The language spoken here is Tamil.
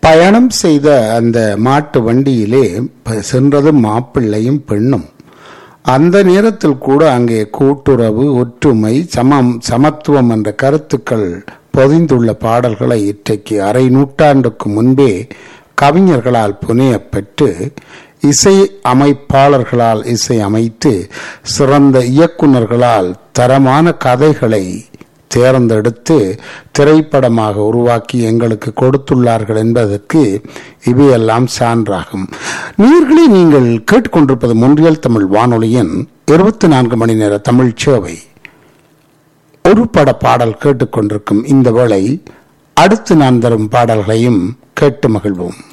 பயணம் செய்த அந்த மாட்டு வண்டியிலே ப- சென்றது மாப்பிள்ளையும் பெண்ணும் அந்த நேரத்தில் கூட அங்கே கூட்டுறவு ஒற்றுமை சமம் சமத்துவம் என்ற கருத்துக்கள் பொதிந்துள்ள பாடல்களை இன்றைக்கு அரை நூற்றாண்டுக்கு முன்பே கவிஞர்களால் புனையப்பட்டு இசை அமைப்பாளர்களால் இசை அமைத்து சிறந்த இயக்குனர்களால் தரமான கதைகளை தேர்ந்தெடுத்து திரைப்படமாக உருவாக்கி எங்களுக்கு கொடுத்துள்ளார்கள் என்பதற்கு இவையெல்லாம் சான்றாகும் நீர்களே நீங்கள் கேட்டுக்கொண்டிருப்பது முன்றியல் தமிழ் வானொலியின் இருபத்தி நான்கு மணி நேர தமிழ் சேவை ஒரு பட பாடல் கேட்டுக்கொண்டிருக்கும் இந்த வேளை அடுத்து நான் தரும் பாடல்களையும் கேட்டு மகிழ்வோம்